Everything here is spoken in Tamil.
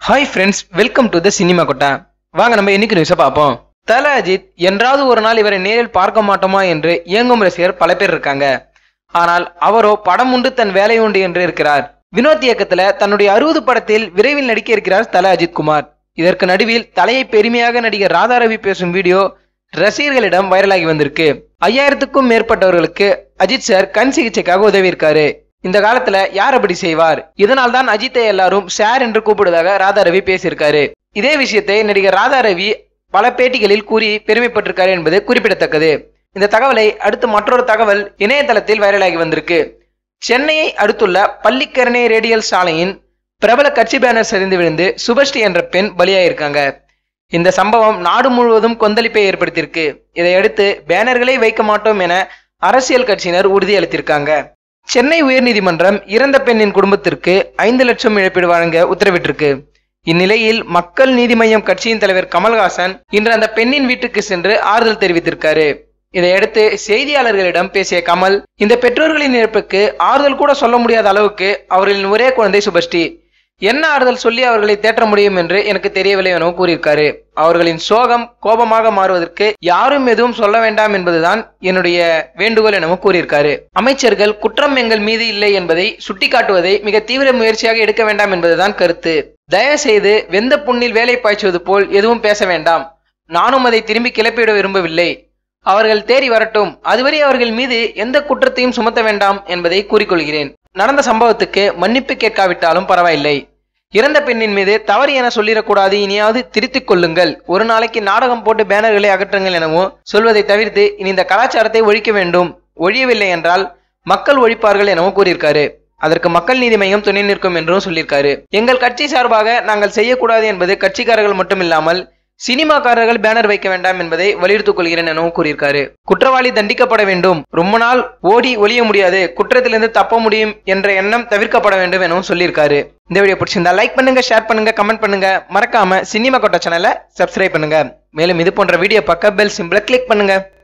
hi friends welcome to the cinema Kotta வாங்க நம்ம இன்னைக்கு நியூஸை பார்ப்போம் தல அஜித் என்றாவது ஒரு நாள் இவரை நேரில் பார்க்க மாட்டோமா என்று இயங்கும் ரசிகர் பல பேர் இருக்காங்க ஆனால் அவரோ படம் உண்டு தன் வேலை உண்டு என்று இருக்கிறார் வினோத் இயக்கத்துல தன்னுடைய அறுபது படத்தில் விரைவில் நடிக்க இருக்கிறார் தல அஜித் குமார் இதற்கு நடுவில் தலையை பெருமையாக நடிகர் ராதாரவி பேசும் வீடியோ ரசிகர்களிடம் வைரலாகி வந்திருக்கு ஐயாயிரத்துக்கும் மேற்பட்டவர்களுக்கு அஜித் சார் கண் சிகிச்சைக்காக உதவியிருக்காரு இந்த காலத்துல யார் அப்படி செய்வார் இதனால் தான் அஜித்தை எல்லாரும் ஷேர் என்று கூப்பிடுவதாக ராதாரவி பேசியிருக்காரு இதே விஷயத்தை நடிகர் ராதாரவி பல பேட்டிகளில் கூறி பெருமைப்பட்டிருக்காரு என்பது குறிப்பிடத்தக்கது இந்த தகவலை அடுத்து மற்றொரு தகவல் இணையதளத்தில் வைரலாகி வந்திருக்கு சென்னையை அடுத்துள்ள பள்ளிக்கரணை ரேடியல் சாலையின் பிரபல கட்சி பேனர் சரிந்து விழுந்து சுபஸ்ரீ என்ற பெண் பலியாயிருக்காங்க இந்த சம்பவம் நாடு முழுவதும் கொந்தளிப்பை ஏற்படுத்தியிருக்கு இதையடுத்து பேனர்களை வைக்க மாட்டோம் என அரசியல் கட்சியினர் உறுதியளித்திருக்காங்க சென்னை உயர்நீதிமன்றம் இறந்த பெண்ணின் குடும்பத்திற்கு ஐந்து லட்சம் இழப்பீடு வழங்க உத்தரவிட்டிருக்கு இந்நிலையில் மக்கள் நீதி மய்யம் கட்சியின் தலைவர் கமல்ஹாசன் இன்று அந்த பெண்ணின் வீட்டுக்கு சென்று ஆறுதல் தெரிவித்திருக்காரு இதையடுத்து செய்தியாளர்களிடம் பேசிய கமல் இந்த பெற்றோர்களின் இழப்புக்கு ஆறுதல் கூட சொல்ல முடியாத அளவுக்கு அவர்களின் ஒரே குழந்தை சுபஸ்ரீ என்ன ஆறுதல் சொல்லி அவர்களை தேற்ற முடியும் என்று எனக்கு தெரியவில்லை எனவும் கூறியிருக்காரு அவர்களின் சோகம் கோபமாக மாறுவதற்கு யாரும் எதுவும் சொல்ல வேண்டாம் என்பதுதான் என்னுடைய வேண்டுகோள் எனவும் கூறியிருக்காரு அமைச்சர்கள் குற்றம் எங்கள் மீது இல்லை என்பதை சுட்டிக்காட்டுவதை மிக தீவிர முயற்சியாக எடுக்க வேண்டாம் என்பதுதான் கருத்து தயவு செய்து வெந்த புண்ணில் வேலை பாய்ச்சுவது போல் எதுவும் பேச வேண்டாம் நானும் அதை திரும்பி கிளப்பிவிட விரும்பவில்லை அவர்கள் தேறி வரட்டும் அதுவரை அவர்கள் மீது எந்த குற்றத்தையும் சுமத்த வேண்டாம் என்பதை கூறிக்கொள்கிறேன் நடந்த சம்பவத்துக்கு மன்னிப்பு கேட்காவிட்டாலும் பரவாயில்லை இறந்த பெண்ணின் மீது தவறு என சொல்லிடக்கூடாது இனியாவது திருத்திக் கொள்ளுங்கள் ஒரு நாளைக்கு நாடகம் போட்டு பேனர்களை அகற்றுங்கள் எனவும் சொல்வதை தவிர்த்து இனி இந்த கலாச்சாரத்தை ஒழிக்க வேண்டும் ஒழியவில்லை என்றால் மக்கள் ஒழிப்பார்கள் எனவும் கூறியிருக்காரு அதற்கு மக்கள் நீதி மையம் துணை நிற்கும் என்றும் சொல்லியிருக்காரு எங்கள் கட்சி சார்பாக நாங்கள் செய்யக்கூடாது என்பது கட்சிக்காரர்கள் மட்டுமில்லாமல் சினிமாக்காரர்கள் பேனர் வைக்க வேண்டாம் என்பதை வலியுறுத்திக் கொள்கிறேன் எனவும் கூறியிருக்காரு குற்றவாளி தண்டிக்கப்பட வேண்டும் ரொம்ப நாள் ஓடி ஒளிய முடியாது குற்றத்திலிருந்து தப்ப முடியும் என்ற எண்ணம் தவிர்க்கப்பட வேண்டும் எனவும் சொல்லியிருக்காரு இந்த வீடியோ பிடிச்சிருந்தா லைக் பண்ணுங்க ஷேர் பண்ணுங்க கமெண்ட் பண்ணுங்க மறக்காம சினிமா கொட்ட சேனலை சப்ஸ்கிரைப் பண்ணுங்க மேலும் இது போன்ற வீடியோ பார்க்க பெல் சிம்பிளை கிளிக் பண்ணுங்க